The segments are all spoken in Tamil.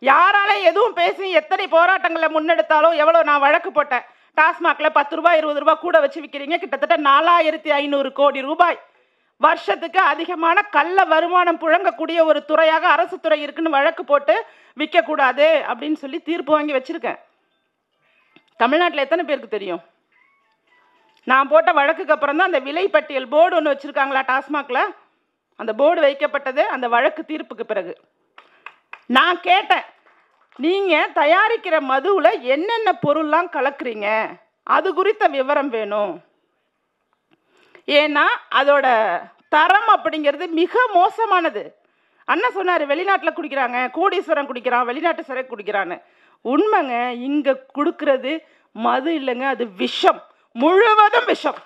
யாராலையும் எதுவும் பேசி எத்தனை போராட்டங்களை முன்னெடுத்தாலும் எவ்வளோ நான் வழக்கு போட்டேன் டாஸ்மாக்ல பத்து ரூபாய் இருபது ரூபாய் கூட வச்சு விற்கிறீங்க கிட்டத்தட்ட நாலாயிரத்தி ஐநூறு கோடி ரூபாய் வருஷத்துக்கு அதிகமான கள்ள வருமானம் புழங்கக்கூடிய ஒரு துறையாக அரசு துறை இருக்குன்னு வழக்கு போட்டு விற்கக்கூடாது அப்படின்னு சொல்லி தீர்ப்பு வாங்கி வச்சிருக்கேன் தமிழ்நாட்டில் எத்தனை பேருக்கு தெரியும் நான் போட்ட வழக்குக்கு அப்புறம் தான் அந்த விலைப்பட்டியல் போர்டு ஒன்று வச்சுருக்காங்களா டாஸ்மாகில் அந்த போர்டு வைக்கப்பட்டது அந்த வழக்கு தீர்ப்புக்கு பிறகு நான் கேட்டேன் நீங்கள் தயாரிக்கிற மதுவில் என்னென்ன பொருள்லாம் கலக்குறீங்க அது குறித்த விவரம் வேணும் ஏன்னா அதோட தரம் அப்படிங்கிறது மிக மோசமானது அண்ணன் சொன்னார் வெளிநாட்டில் குடிக்கிறாங்க கோடீஸ்வரன் குடிக்கிறான் வெளிநாட்டு சிறை குடிக்கிறான்னு உண்மைங்க இங்கே கொடுக்கறது மது இல்லைங்க அது விஷம் முழுவதும் விஷம்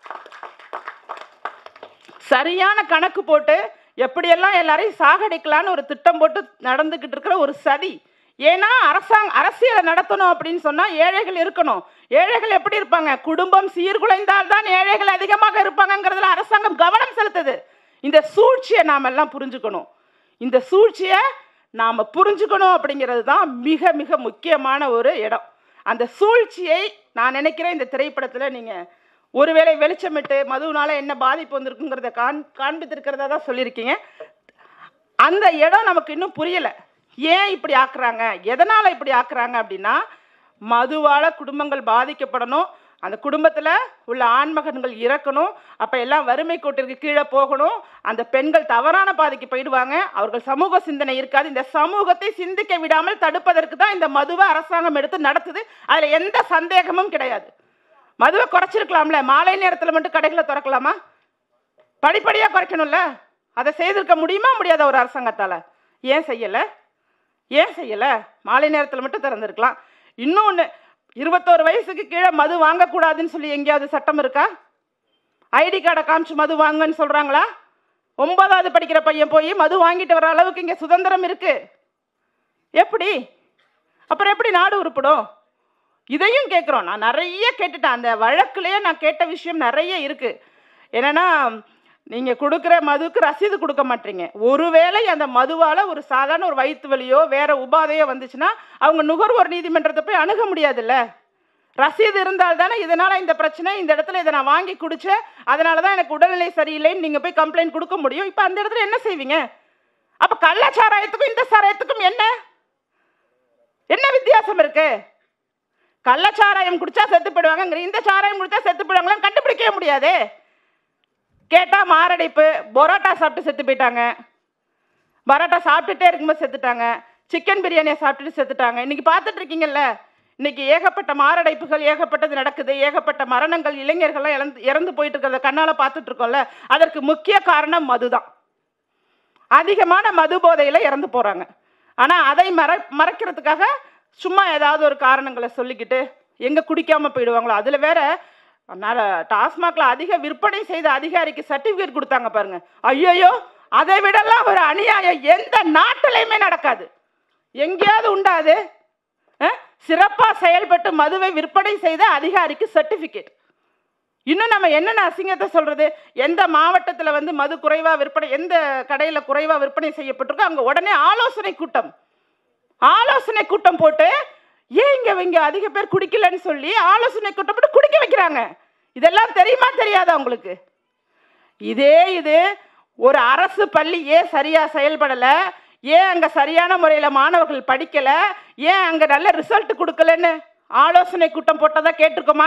சரியான கணக்கு போட்டு எப்படியெல்லாம் எல்லாரையும் சாகடிக்கலான்னு ஒரு திட்டம் போட்டு நடந்துக்கிட்டு இருக்கிற ஒரு சதி ஏன்னா அரசாங்க அரசியலை நடத்தணும் அப்படின்னு சொன்னா ஏழைகள் இருக்கணும் ஏழைகள் எப்படி இருப்பாங்க குடும்பம் சீர்குலைந்தால் தான் ஏழைகள் அதிகமாக இருப்பாங்கங்கிறதுல அரசாங்கம் கவனம் செலுத்துது இந்த சூழ்ச்சியை நாம எல்லாம் புரிஞ்சுக்கணும் இந்த சூழ்ச்சியை நாம புரிஞ்சுக்கணும் அப்படிங்கிறது தான் மிக மிக முக்கியமான ஒரு இடம் அந்த சூழ்ச்சியை நான் நினைக்கிறேன் இந்த திரைப்படத்துல நீங்க ஒருவேளை வெளிச்சமிட்டு மதுவினால என்ன பாதிப்பு வந்திருக்குங்கிறத காண் காண்பித்திருக்கிறதா தான் சொல்லியிருக்கீங்க அந்த இடம் நமக்கு இன்னும் புரியல ஏன் இப்படி ஆக்குறாங்க எதனால இப்படி ஆக்குறாங்க அப்படின்னா மதுவால குடும்பங்கள் பாதிக்கப்படணும் அந்த குடும்பத்துல உள்ள ஆண்மகன்கள் இறக்கணும் அப்ப எல்லாம் வறுமை கோட்டிற்கு கீழே போகணும் அந்த பெண்கள் தவறான பாதைக்கு போயிடுவாங்க அவர்கள் சமூக சிந்தனை இருக்காது இந்த சமூகத்தை சிந்திக்க விடாமல் தடுப்பதற்கு தான் இந்த மதுவை அரசாங்கம் எடுத்து நடத்துது அதுல எந்த சந்தேகமும் கிடையாது மதுவை குறைச்சிருக்கலாம்ல மாலை நேரத்துல மட்டும் கடைகளை திறக்கலாமா படிப்படியா குறைக்கணும்ல அதை செய்திருக்க முடியுமா முடியாத ஒரு அரசாங்கத்தால ஏன் செய்யல ஏன் செய்யல மாலை நேரத்தில் மட்டும் திறந்திருக்கலாம் இன்னொன்று இருபத்தோரு வயசுக்கு கீழே மது வாங்கக்கூடாதுன்னு சொல்லி எங்கேயாவது சட்டம் இருக்கா ஐடி கார்டை காமிச்சு மது வாங்கன்னு சொல்றாங்களா ஒன்பதாவது படிக்கிற பையன் போய் மது வாங்கிட்டு வர அளவுக்கு இங்கே சுதந்திரம் இருக்கு எப்படி அப்புறம் எப்படி நாடு உருப்படும் இதையும் கேட்குறோம் நான் நிறைய கேட்டுட்டேன் அந்த வழக்குலயே நான் கேட்ட விஷயம் நிறைய இருக்கு என்னன்னா நீங்க கொடுக்குற மதுக்கு ரசீது கொடுக்க மாட்டீங்க ஒருவேளை அந்த மதுவால ஒரு சாதாரண ஒரு வயிற்று வலியோ வேற உபாதையோ வந்துச்சுன்னா அவங்க நுகர்வோர் நீதிமன்றத்தை போய் அணுக முடியாதுல்ல ரசீது இருந்தால் தானே இதனால இந்த பிரச்சனை இந்த இடத்துல இதை நான் வாங்கி குடிச்சேன் அதனால தான் எனக்கு உடல்நிலை சரியில்லைன்னு நீங்க போய் கம்ப்ளைண்ட் கொடுக்க முடியும் இப்போ அந்த இடத்துல என்ன செய்வீங்க அப்ப கள்ள சாராயத்துக்கும் இந்த சாராயத்துக்கும் என்ன என்ன வித்தியாசம் இருக்கு கள்ளச்சாராயம் குடிச்சா செத்து போயிடுவாங்க இந்த சாராயம் குடிச்சா செத்து போயிடுவாங்களான்னு கண்டுபிடிக்கவே முடியாது கேட்டா மாரடைப்பு பரோட்டா சாப்பிட்டு செத்து போயிட்டாங்க பரோட்டா சாப்பிட்டுட்டே இருக்கும்போது செத்துட்டாங்க சிக்கன் பிரியாணியை சாப்பிட்டுட்டு செத்துட்டாங்க இன்னைக்கு பார்த்துட்டு இருக்கீங்கல்ல இன்னைக்கு ஏகப்பட்ட மாரடைப்புகள் ஏகப்பட்டது நடக்குது ஏகப்பட்ட மரணங்கள் இளைஞர்கள்லாம் இறந்து இறந்து போயிட்டு இருக்கிறத கண்ணால பார்த்துட்டு இருக்கோம்ல அதற்கு முக்கிய காரணம் மதுதான் அதிகமான மது போதையில இறந்து போறாங்க ஆனா அதை மற மறைக்கிறதுக்காக சும்மா ஏதாவது ஒரு காரணங்களை சொல்லிக்கிட்டு எங்க குடிக்காம போயிடுவாங்களோ அதுல வேற நர- டாஸ்மாக்ல அதிக விற்பனை செய்த அதிகாரிக்கு சர்டிபிகேட் கொடுத்தாங்க பாருங்க ஐயோ அதை விடலாம் ஒரு அநியாயம் எந்த நாட்டிலையுமே நடக்காது எங்கேயாவது உண்டாது அஹ்? சிறப்பா செயல்பட்டு மதுவை விற்பனை செய்த அதிகாரிக்கு சர்டிபிகேட் இன்னும் நம்ம என்னென்ன அசிங்கத்தை சொல்றது எந்த மாவட்டத்துல வந்து மது குறைவா விற்பனை எந்த கடையில குறைவா விற்பனை செய்யப்பட்டிருக்கோ அங்க உடனே ஆலோசனை கூட்டம் ஆலோசனை கூட்டம் போட்டு ஏன் இங்க இங்க அதிக பேர் குடிக்கலன்னு சொல்லி ஆலோசனை கூட்டம் போட்டு குடிக்க வைக்கிறாங்க இதெல்லாம் தெரியுமா தெரியாதா உங்களுக்கு இதே இது ஒரு அரசு பள்ளி ஏன் சரியா செயல்படல ஏன் அங்க சரியான முறையில மாணவர்கள் படிக்கல ஏன் அங்க நல்ல ரிசல்ட் கொடுக்கலன்னு ஆலோசனை கூட்டம் போட்டதா கேட்டிருக்கோமா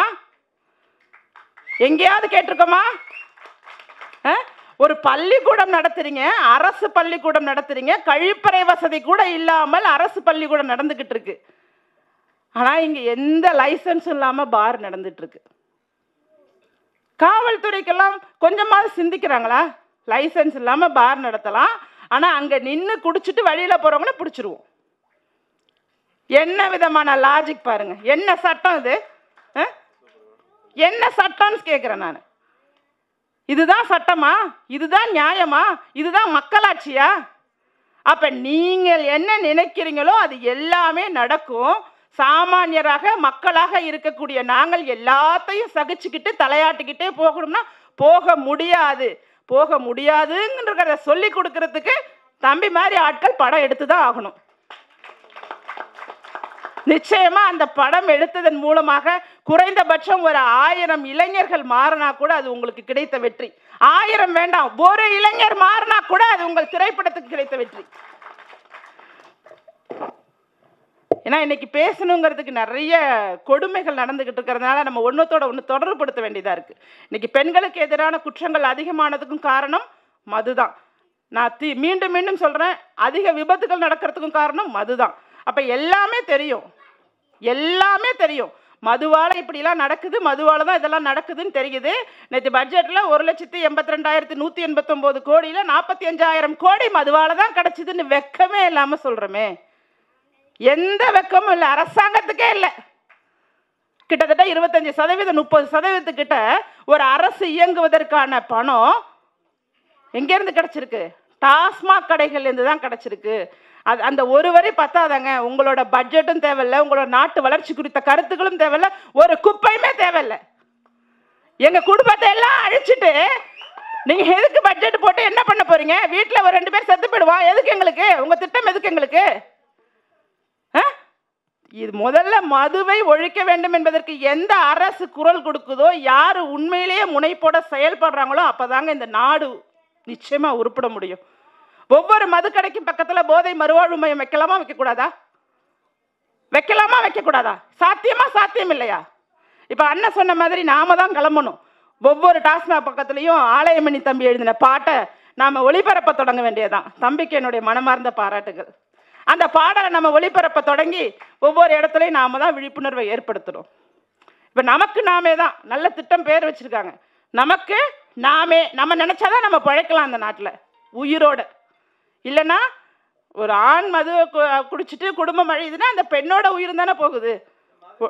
எங்கேயாவது கேட்டிருக்கோமா அஹ்? ஒரு பள்ளிக்கூடம் நடத்துறீங்க அரசு பள்ளிக்கூடம் நடத்துறீங்க கழிப்பறை வசதி கூட இல்லாமல் அரசு பள்ளிக்கூடம் நடந்துகிட்டு இருக்கு ஆனா இங்க எந்த லைசன்ஸும் இல்லாம பார் நடந்துட்டு இருக்கு காவல்துறைக்கெல்லாம் கொஞ்சமாவது சிந்திக்கிறாங்களா லைசன்ஸ் இல்லாம பார் நடத்தலாம் ஆனா அங்க நின்னு குடிச்சிட்டு வழியில போறவங்கள பிடிச்சிருவோம் என்ன விதமான லாஜிக் பாருங்க என்ன சட்டம் இது அஹ்? என்ன சட்டம்னு கேட்குறேன் நான் இதுதான் சட்டமா இதுதான் நியாயமா இதுதான் மக்களாட்சியா அப்ப நீங்கள் என்ன நினைக்கிறீங்களோ அது எல்லாமே நடக்கும் சாமானியராக மக்களாக இருக்கக்கூடிய நாங்கள் எல்லாத்தையும் சகிச்சுக்கிட்டு தலையாட்டிக்கிட்டே போகணும்னா போக முடியாது போக முடியாதுங்கிறத சொல்லி கொடுக்கறதுக்கு தம்பி மாதிரி ஆட்கள் படம் எடுத்து தான் ஆகணும் நிச்சயமா அந்த படம் எடுத்ததன் மூலமாக குறைந்தபட்சம் ஒரு ஆயிரம் இளைஞர்கள் மாறினா கூட அது உங்களுக்கு கிடைத்த வெற்றி ஆயிரம் வேண்டாம் ஒரு இளைஞர் மாறினா கூட அது உங்கள் திரைப்படத்துக்கு கிடைத்த வெற்றி ஏன்னா இன்னைக்கு பேசணுங்கிறதுக்கு நிறைய கொடுமைகள் நடந்துகிட்டு இருக்கிறதுனால நம்ம ஒன்றத்தோட ஒன்று தொடர்புபடுத்த வேண்டியதா இருக்கு இன்னைக்கு பெண்களுக்கு எதிரான குற்றங்கள் அதிகமானதுக்கும் காரணம் மதுதான் நான் தி மீண்டும் மீண்டும் சொல்றேன் அதிக விபத்துகள் நடக்கிறதுக்கும் காரணம் மதுதான் அப்ப எல்லாமே தெரியும் எல்லாமே தெரியும் மதுவால இப்படிலாம் நடக்குது மதுவால தான் இதெல்லாம் நடக்குதுன்னு தெரியுது நேற்று பட்ஜெட்ல ஒரு லட்சத்தி எண்பத்தி ரெண்டாயிரத்தி நூத்தி எண்பத்தொன்பது கோடியில நாற்பத்தி அஞ்சாயிரம் கோடி மதுவால தான் கிடைச்சதுன்னு வெக்கமே இல்லாம சொல்றோமே எந்த வெக்கமும் இல்லை அரசாங்கத்துக்கே இல்லை கிட்டத்தட்ட இருபத்தஞ்சு சதவீதம் முப்பது சதவீதத்துக்கிட்ட ஒரு அரசு இயங்குவதற்கான பணம் எங்கேருந்து கிடைச்சிருக்கு டாஸ்மாக் கடைகள்லேருந்து தான் கிடைச்சிருக்கு அது அந்த ஒரு வரி பத்தாதங்க உங்களோட பட்ஜெட்டும் தேவையில்ல உங்களோட நாட்டு வளர்ச்சி குறித்த கருத்துக்களும் தேவையில்ல ஒரு குப்பையுமே தேவையில்ல எங்க குடும்பத்தை எல்லாம் அழிச்சிட்டு நீங்க எதுக்கு பட்ஜெட் போட்டு என்ன பண்ண போறீங்க வீட்டுல ஒரு ரெண்டு பேர் செத்து போயிடுவான் எதுக்கு எங்களுக்கு உங்க திட்டம் எதுக்கு எங்களுக்கு ஆ? இது முதல்ல மதுவை ஒழிக்க வேண்டும் என்பதற்கு எந்த அரசு குரல் கொடுக்குதோ யார் உண்மையிலேயே முனைப்போட செயல்படுறாங்களோ அப்பதாங்க இந்த நாடு நிச்சயமா உருப்பட முடியும் ஒவ்வொரு மதுக்கடைக்கும் பக்கத்துல போதை மறுவாழ்வு மையம் வைக்கலாமா வைக்கக்கூடாதா வைக்கலாமா வைக்கக்கூடாதா சாத்தியமா சாத்தியம் இல்லையா இப்ப அண்ணன் சொன்ன மாதிரி நாம தான் கிளம்பணும் ஒவ்வொரு டாஸ்மாக் பக்கத்துலயும் ஆலயமணி தம்பி எழுதின பாட்டை நாம ஒளிபரப்ப தொடங்க வேண்டியதுதான் தம்பிக்கு என்னுடைய மனமார்ந்த பாராட்டுகள் அந்த பாடலை நம்ம ஒளிபரப்ப தொடங்கி ஒவ்வொரு இடத்துலையும் நாம தான் விழிப்புணர்வை ஏற்படுத்தணும் இப்போ நமக்கு நாமே தான் நல்ல திட்டம் பேர் வச்சிருக்காங்க நமக்கு நாமே நம்ம நினைச்சாதான் நம்ம பிழைக்கலாம் அந்த நாட்டில் உயிரோட இல்லைன்னா ஒரு ஆண் மது கு- குடிச்சிட்டு குடும்பம் அழியுதுன்னா அந்த பெண்ணோட உயிர் தானே போகுது ஒ-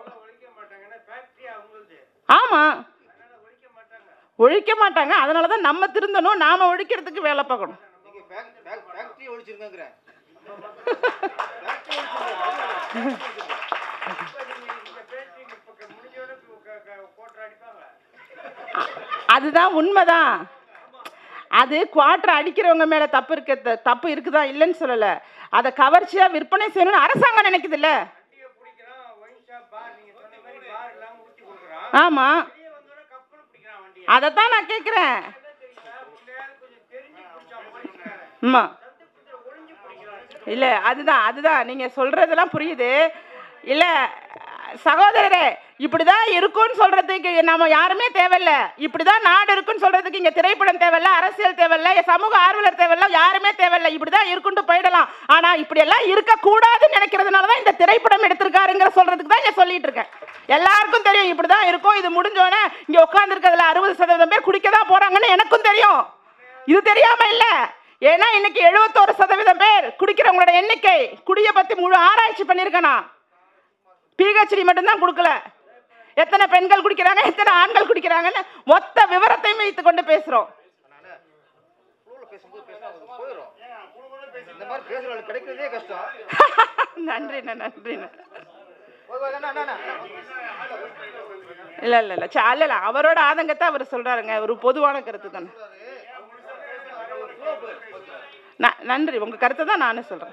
ஆமா ஒழிக்க மாட்டாங்க அதனால தான் நம்ம திருந்தணும் நாம ஒழிக்கிறதுக்கு வேலை பார்க்கணும் நீங்க ஃபேக்- ஃபேக்- ஃபேக்டரி ஒழிச்சிருக்கேங்கிறேன் அதுதான் உண்மைதான் அது குவார்டர் அடிக்கிறவங்க மேல தப்பு இருக்க தப்பு இருக்குதா இல்லைன்னு சொல்லல அதை கவர்ச்சியா விற்பனை செய்யணும்னு அரசாங்கம் நினைக்குது இல்ல ஆமா அதைத்தான் நான் கேக்குறேன் ஆமா இல்ல அதுதான் அதுதான் நீங்க சொல்றதெல்லாம் புரியுது இல்ல சகோதரரே இப்படிதான் இருக்கும்னு சொல்றதுக்கு நம்ம யாருமே தேவையில்ல இப்படிதான் நாடு இருக்குன்னு சொல்றதுக்கு இங்க திரைப்படம் தேவையில்ல அரசியல் தேவையில்ல சமூக ஆர்வலர் தேவையில்ல யாருமே தேவையில்ல இப்படிதான் இருக்குன்ட்டு போயிடலாம் ஆனா இப்படி எல்லாம் இருக்க கூடாதுன்னு நினைக்கிறதுனால தான் இந்த திரைப்படம் எடுத்திருக்காருங்கிற சொல்றதுக்கு தான் இங்க சொல்லிட்டு இருக்கேன் எல்லாருக்கும் தெரியும் இப்படிதான் இருக்கும் இது முடிஞ்சோடனே இங்க உட்கார்ந்து அறுபது சதவீதம் பேர் குடிக்க தான் போறாங்கன்னு எனக்கும் தெரியும் இது தெரியாம இல்ல ஏன்னா இன்னைக்கு எழுபத்தோரு சதவீதம் பேர் குடிக்கிறவங்களோட எண்ணிக்கை குடிய பத்தி முழு ஆராய்ச்சி பண்ணிருக்கனா பிஹெச்டி மட்டும்தான் கொடுக்கல எத்தனை பெண்கள் குடிக்கிறாங்க எத்தனை ஆண்கள் குடிக்கிறாங்கன்னு மொத்த விவரத்தையும் வைத்துக் கொண்டு பேசுறோம் அதனால குழுவில் பேசும்போது பேசினா அது போயிடும் இந்த மாதிரி பேசுறவங்களுக்கு கிடைக்கிறதே கஷ்டம் நன்றிண்ணா நன்றிண்ணா போய் போய் அண்ணா, அண்ணா, அண்ணா. இல்ல இல்ல இல்ல ச- இல்ல இல்ல அவரோட ஆதங்கத்தை அவர் சொல்றாருங்க ஒரு பொதுவான கருத்து தானே ந- நன்றி உங்க கருத்தை தான் நானும் சொல்றேன்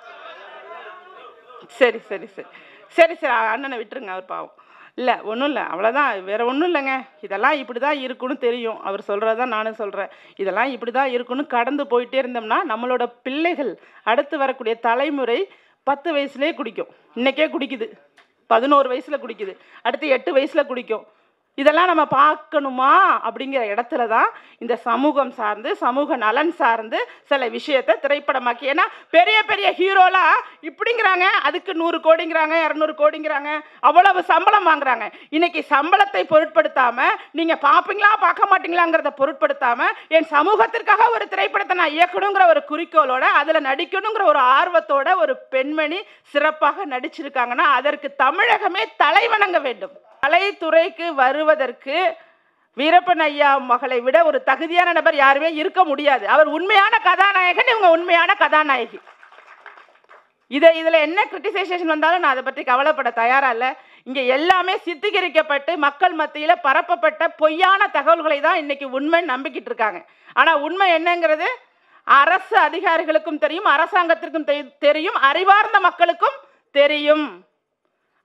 சரி சரி சரி சரி சரி அண்ணனை விட்டுருங்க அவர் பாவம் இல்லை ஒன்றும் இல்லை அவ்வளோதான் வேற ஒன்றும் இல்லைங்க இதெல்லாம் இப்படி தான் இருக்குன்னு தெரியும் அவர் சொல்கிறது தான் நானும் சொல்கிறேன் இதெல்லாம் இப்படி தான் இருக்குன்னு கடந்து போயிட்டே இருந்தோம்னா நம்மளோட பிள்ளைகள் அடுத்து வரக்கூடிய தலைமுறை பத்து வயசுலேயே குடிக்கும் இன்னைக்கே குடிக்குது பதினோரு வயசில் குடிக்குது அடுத்து எட்டு வயசில் குடிக்கும் இதெல்லாம் நம்ம பார்க்கணுமா அப்படிங்கிற இடத்துல தான் இந்த சமூகம் சார்ந்து சமூக நலன் சார்ந்து சில விஷயத்தை திரைப்படமாக்கி ஏன்னா பெரிய பெரிய ஹீரோலாம் இப்படிங்கிறாங்க அதுக்கு நூறு கோடிங்கிறாங்க இரநூறு கோடிங்கிறாங்க அவ்வளவு சம்பளம் வாங்குறாங்க இன்னைக்கு சம்பளத்தை பொருட்படுத்தாம நீங்க பார்ப்பீங்களா பார்க்க மாட்டீங்களாங்கிறத பொருட்படுத்தாம என் சமூகத்திற்காக ஒரு திரைப்படத்தை நான் இயக்கணுங்கிற ஒரு குறிக்கோளோட அதுல நடிக்கணுங்கிற ஒரு ஆர்வத்தோட ஒரு பெண்மணி சிறப்பாக நடிச்சிருக்காங்கன்னா அதற்கு தமிழகமே தலைவணங்க வேண்டும் கலைத்துறைக்கு வருவதற்கு வீரப்பன் ஐயா மகளை விட ஒரு தகுதியான நபர் யாருமே இருக்க முடியாது அவர் உண்மையான கதாநாயகன் இவங்க உண்மையான கதாநாயகி இதை இதில் என்ன கிரிட்டிசைசேஷன் வந்தாலும் நான் அதை பற்றி கவலைப்பட தயாரா இல்லை இங்கே எல்லாமே சித்தீகரிக்கப்பட்டு மக்கள் மத்தியில் பரப்பப்பட்ட பொய்யான தகவல்களை தான் இன்னைக்கு உண்மை நம்பிக்கிட்டு இருக்காங்க ஆனால் உண்மை என்னங்கிறது அரசு அதிகாரிகளுக்கும் தெரியும் அரசாங்கத்திற்கும் தெரி- தெரியும் அறிவார்ந்த மக்களுக்கும் தெரியும்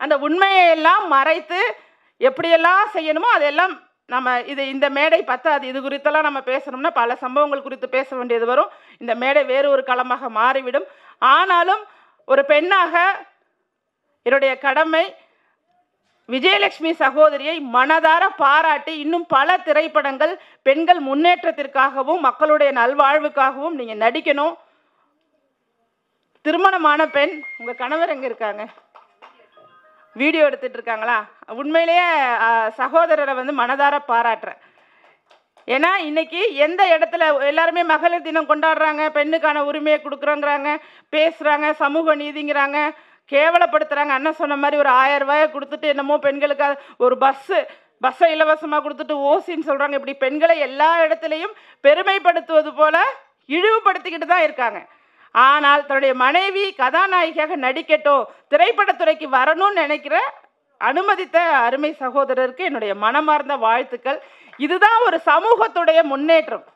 அந்த உண்மையை எல்லாம் மறைத்து எப்படியெல்லாம் செய்யணுமோ அதெல்லாம் நம்ம இது இந்த மேடை பத்தாது இது குறித்தெல்லாம் நம்ம பேசணும்னா பல சம்பவங்கள் குறித்து பேச வேண்டியது வரும் இந்த மேடை வேறு ஒரு களமாக மாறிவிடும் ஆனாலும் ஒரு பெண்ணாக என்னுடைய கடமை விஜயலட்சுமி சகோதரியை மனதார பாராட்டி இன்னும் பல திரைப்படங்கள் பெண்கள் முன்னேற்றத்திற்காகவும் மக்களுடைய நல்வாழ்வுக்காகவும் நீங்க நடிக்கணும் திருமணமான பெண் உங்க கணவர் எங்க இருக்காங்க வீடியோ எடுத்துட்டு இருக்காங்களா உண்மையிலேயே அஹ், சகோதரரை வந்து மனதார பாராட்டுறேன் ஏன்னா இன்னைக்கு எந்த இடத்துல எல்லாருமே மகளிர் தினம் கொண்டாடுறாங்க பெண்ணுக்கான உரிமையை கொடுக்குறோங்கிறாங்க பேசுறாங்க சமூக நீதிங்கிறாங்க கேவலப்படுத்துறாங்க அண்ணன் சொன்ன மாதிரி ஒரு ஆயிரம் ரூபாயை கொடுத்துட்டு என்னமோ பெண்களுக்கு அது ஒரு பஸ்ஸு பஸ்ஸை இலவசமாக கொடுத்துட்டு ஓசின்னு சொல்றாங்க இப்படி பெண்களை எல்லா இடத்துலையும் பெருமைப்படுத்துவது போல இழிவுபடுத்திக்கிட்டு தான் இருக்காங்க ஆனால் தன்னுடைய மனைவி கதாநாயகியாக நடிக்கட்டும் திரைப்படத்துறைக்கு வரணும்னு நினைக்கிற அனுமதித்த அருமை சகோதரருக்கு என்னுடைய மனமார்ந்த வாழ்த்துக்கள் இதுதான் ஒரு சமூகத்துடைய முன்னேற்றம்